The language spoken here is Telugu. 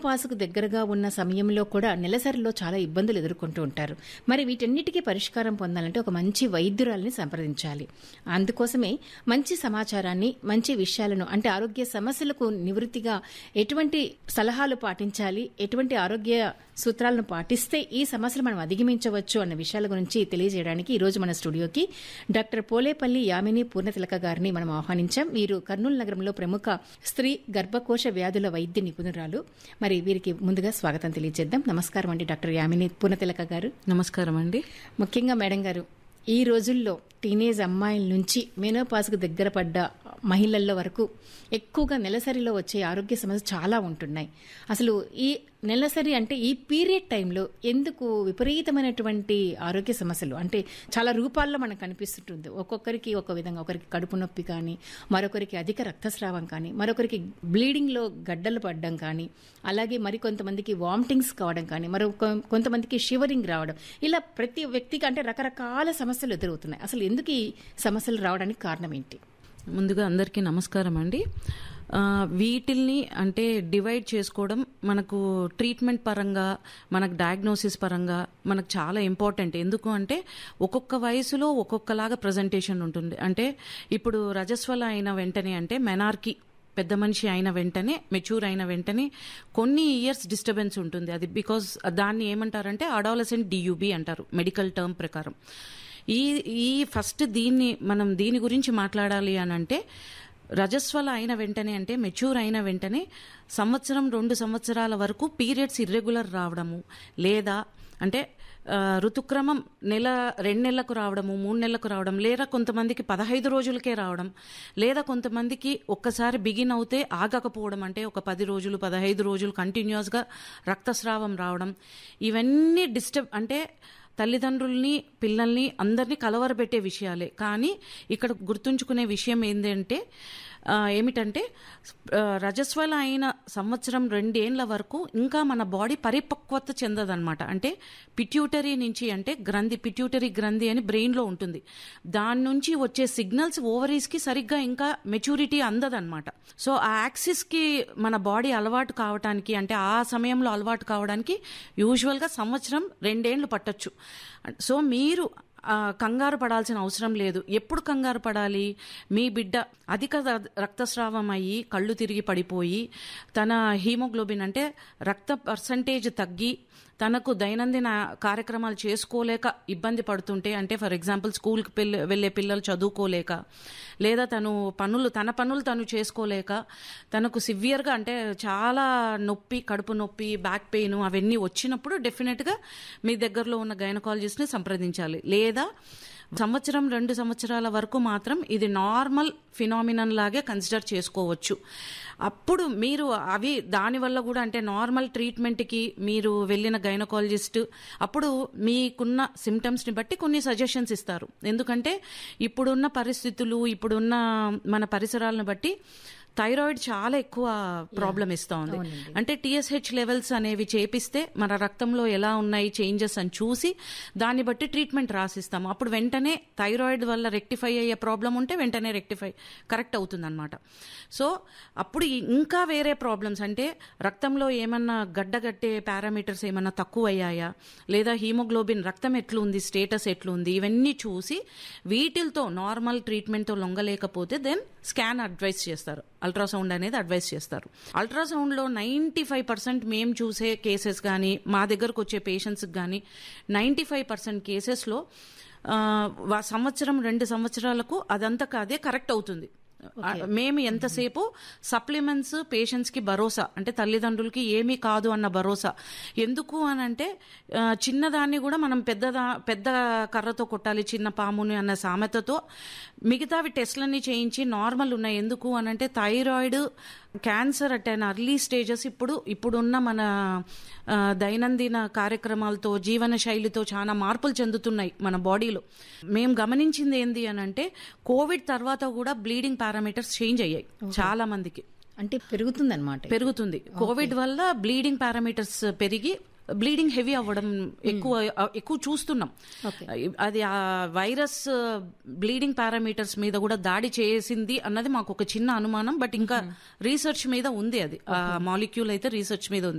మెనోపాస్కు దగ్గరగా ఉన్న సమయంలో కూడా నెలసరిలో చాలా ఇబ్బందులు ఎదుర్కొంటూ ఉంటారు మరి వీటన్నిటికీ పరిష్కారం పొందాలంటే ఒక మంచి వైద్యురాలిని సంప్రదించాలి అందుకోసమే మంచి సమాచారాన్ని మంచి విషయాలను అంటే ఆరోగ్య సమస్యలకు నివృత్తిగా ఎటువంటి సలహాలు పాటించాలి ఎటువంటి ఆరోగ్య సూత్రాలను పాటిస్తే ఈ సమస్యలు మనం అధిగమించవచ్చు అన్న విషయాల గురించి తెలియజేయడానికి ఈ రోజు మన స్టూడియోకి డాక్టర్ పోలేపల్లి యామిని పూర్ణతిలక గారిని మనం ఆహ్వానించాం వీరు కర్నూలు నగరంలో ప్రముఖ స్త్రీ గర్భకోశ వ్యాధుల వైద్య నిపుణురాలు మరి వీరికి ముందుగా స్వాగతం తెలియజేద్దాం నమస్కారం అండి డాక్టర్ యామిని పూర్ణతిలక గారు నమస్కారం అండి ముఖ్యంగా మేడం గారు ఈ రోజుల్లో టీనేజ్ అమ్మాయిల నుంచి మెనోపాస్కు దగ్గర పడ్డ మహిళల్లో వరకు ఎక్కువగా నెలసరిలో వచ్చే ఆరోగ్య సమస్యలు చాలా ఉంటున్నాయి అసలు ఈ నెలసరి అంటే ఈ పీరియడ్ టైంలో ఎందుకు విపరీతమైనటువంటి ఆరోగ్య సమస్యలు అంటే చాలా రూపాల్లో మనకు కనిపిస్తుంటుంది ఒక్కొక్కరికి ఒక విధంగా ఒకరికి కడుపు నొప్పి కానీ మరొకరికి అధిక రక్తస్రావం కానీ మరొకరికి బ్లీడింగ్లో గడ్డలు పడడం కానీ అలాగే మరికొంతమందికి వామిటింగ్స్ కావడం కానీ మరో కొ- కొంతమందికి షివరింగ్ రావడం ఇలా ప్రతి వ్యక్తికి అంటే రకరకాల సమస్యలు ఎదురవుతున్నాయి అసలు ఎందుకు ఈ సమస్యలు రావడానికి కారణం ఏంటి ముందుగా అందరికీ నమస్కారం అండి ఆ, వీటిల్ని అంటే డివైడ్ చేసుకోవడం మనకు ట్రీట్మెంట్ పరంగా మనకు డయాగ్నోసిస్ పరంగా మనకు చాలా ఇంపార్టెంట్ ఎందుకు అంటే ఒక్కొక్క వయసులో ఒక్కొక్కలాగా ప్రజెంటేషన్ ఉంటుంది అంటే ఇప్పుడు రజస్వల అయిన వెంటనే అంటే మెనార్కి పెద్ద మనిషి అయిన వెంటనే మెచ్యూర్ అయిన వెంటనే కొన్ని ఇయర్స్ డిస్టర్బెన్స్ ఉంటుంది అది బికాజ్ దాన్ని ఏమంటారంటే అడాలసెంట్ డియూబీ అంటారు మెడికల్ టర్మ్ ప్రకారం ఈ ఈ ఫస్ట్ దీన్ని మనం దీని గురించి మాట్లాడాలి అని అంటే రజస్వల అయిన వెంటనే అంటే మెచ్యూర్ అయిన వెంటనే సంవత్సరం రెండు సంవత్సరాల వరకు పీరియడ్స్ ఇర్రెగ్యులర్ రావడము లేదా అంటే ఆ, ఋతుక్రమం నెల రెండు నెలలకు రావడము మూడు నెలలకు రావడం లేదా కొంతమందికి పదహైదు రోజులకే రావడం లేదా కొంతమందికి ఒక్కసారి బిగిన్ అవుతే ఆగకపోవడం అంటే ఒక పది రోజులు పదహైదు రోజులు కంటిన్యూస్గా రక్తస్రావం రావడం ఇవన్నీ డిస్టర్బ్ అంటే తల్లిదండ్రుల్ని పిల్లల్ని అందరినీ కలవరబెట్టే విషయాలే కానీ ఇక్కడ గుర్తుంచుకునే విషయం ఏంటంటే ఆ, ఏమిటంటే ఆ, రజస్వల అయిన సంవత్సరం రెండేళ్ల వరకు ఇంకా మన బాడీ పరిపక్వత చెందదన్నమాట అంటే పిట్యూటరీ నుంచి అంటే గ్రంథి పిట్యూటరీ గ్రంథి అని బ్రెయిన్లో ఉంటుంది దాని నుంచి వచ్చే సిగ్నల్స్ ఓవరీస్కి సరిగ్గా ఇంకా మెచ్యూరిటీ అందదన్నమాట సో ఆ యాక్సిస్కి మన బాడీ అలవాటు కావడానికి అంటే ఆ సమయంలో అలవాటు కావడానికి యూజువల్గా సంవత్సరం రెండేళ్లు పట్టొచ్చు సో మీరు ఆ, కంగారు పడాల్సిన అవసరం లేదు ఎప్పుడు కంగారు పడాలి మీ బిడ్డ అధిక ర- రక్తస్రావం అయ్యి కళ్ళు తిరిగి పడిపోయి తన హీమోగ్లోబిన్ అంటే రక్త పర్సంటేజ్ తగ్గి తనకు దైనందిన కార్యక్రమాలు చేసుకోలేక ఇబ్బంది పడుతుంటే అంటే ఫర్ ఎగ్జాంపుల్ స్కూల్కి పిల్ల వెళ్ళే పిల్లలు చదువుకోలేక లేదా తను పనులు తన పనులు తను చేసుకోలేక తనకు సివియర్గా అంటే చాలా నొప్పి కడుపు నొప్పి బ్యాక్ పెయిన్ అవన్నీ వచ్చినప్పుడు డెఫినెట్గా మీ దగ్గరలో ఉన్న గైనకాలజిస్ట్ని సంప్రదించాలి లేదా సంవత్సరం రెండు సంవత్సరాల వరకు మాత్రం ఇది నార్మల్ ఫినామినన్ లాగే కన్సిడర్ చేసుకోవచ్చు అప్పుడు మీరు అవి దానివల్ల కూడా అంటే నార్మల్ ట్రీట్మెంట్కి మీరు వెళ్ళిన గైనకాలజిస్ట్ అప్పుడు మీకున్న సిమ్టమ్స్ని బట్టి కొన్ని సజెషన్స్ ఇస్తారు ఎందుకంటే ఇప్పుడున్న పరిస్థితులు ఇప్పుడున్న మన పరిసరాలను బట్టి థైరాయిడ్ చాలా ఎక్కువ ప్రాబ్లం ఇస్తా ఉంది అంటే టీఎస్హెచ్ లెవెల్స్ అనేవి చేపిస్తే మన రక్తంలో ఎలా ఉన్నాయి చేంజెస్ అని చూసి దాన్ని బట్టి ట్రీట్మెంట్ రాసిస్తాము అప్పుడు వెంటనే థైరాయిడ్ వల్ల రెక్టిఫై అయ్యే ప్రాబ్లం ఉంటే వెంటనే రెక్టిఫై కరెక్ట్ అవుతుంది అనమాట సో అప్పుడు ఇంకా వేరే ప్రాబ్లమ్స్ అంటే రక్తంలో ఏమన్నా గడ్డగట్టే పారామీటర్స్ ఏమన్నా తక్కువ అయ్యాయా లేదా హీమోగ్లోబిన్ రక్తం ఎట్లుంది స్టేటస్ ఎట్లుంది ఇవన్నీ చూసి వీటితో నార్మల్ ట్రీట్మెంట్తో లొంగలేకపోతే దెన్ స్కాన్ అడ్వైస్ చేస్తారు అల్ట్రాసౌండ్ అనేది అడ్వైస్ చేస్తారు అల్ట్రాసౌండ్లో నైంటీ ఫైవ్ పర్సెంట్ మేము చూసే కేసెస్ కానీ మా దగ్గరకు వచ్చే పేషెంట్స్కి కానీ నైంటీ ఫైవ్ పర్సెంట్ కేసెస్లో సంవత్సరం రెండు సంవత్సరాలకు అదంతా కాదే కరెక్ట్ అవుతుంది ఆ, మేము ఎంతసేపు సప్లిమెంట్స్ పేషెంట్స్ కి భరోసా అంటే తల్లిదండ్రులకి ఏమీ కాదు అన్న భరోసా ఎందుకు అని అంటే ఆ, చిన్నదాన్ని కూడా మనం పెద్దదా పెద్ద కర్రతో కొట్టాలి చిన్న పాముని అన్న సామెతతో మిగతావి టెస్ట్లన్నీ చేయించి నార్మల్ ఉన్నాయి ఎందుకు అని అంటే thyroid cancer at an early stages ఇప్పుడు ఇప్పుడున్న మన ఆ, దైనందిన కార్యక్రమాలతో జీవన శైలితో చాలా మార్పులు చెందుతున్నాయి మన బాడీలో మేము గమనించింది ఏంది అని అంటే కోవిడ్ తర్వాత కూడా బ్లీడింగ్ పారామీటర్స్ చేంజ్ అయ్యాయి చాలా మందికి అంటే పెరుగుతుందన్నమాట పెరుగుతుంది కోవిడ్ వల్ల బ్లీడింగ్ పారామీటర్స్ పెరిగి బ్లీడింగ్ హెవీ అవ్వడం ఎక్కువ ఎక్కువ చూస్తున్నాం అది ఆ వైరస్ బ్లీడింగ్ పారామీటర్స్ మీద కూడా దాడి చేసింది అన్నది మాకు ఒక చిన్న అనుమానం బట్ ఇంకా రీసెర్చ్ మీద ఉంది అది ఆ మాలిక్యూల్ అయితే రీసెర్చ్ మీద ఉంది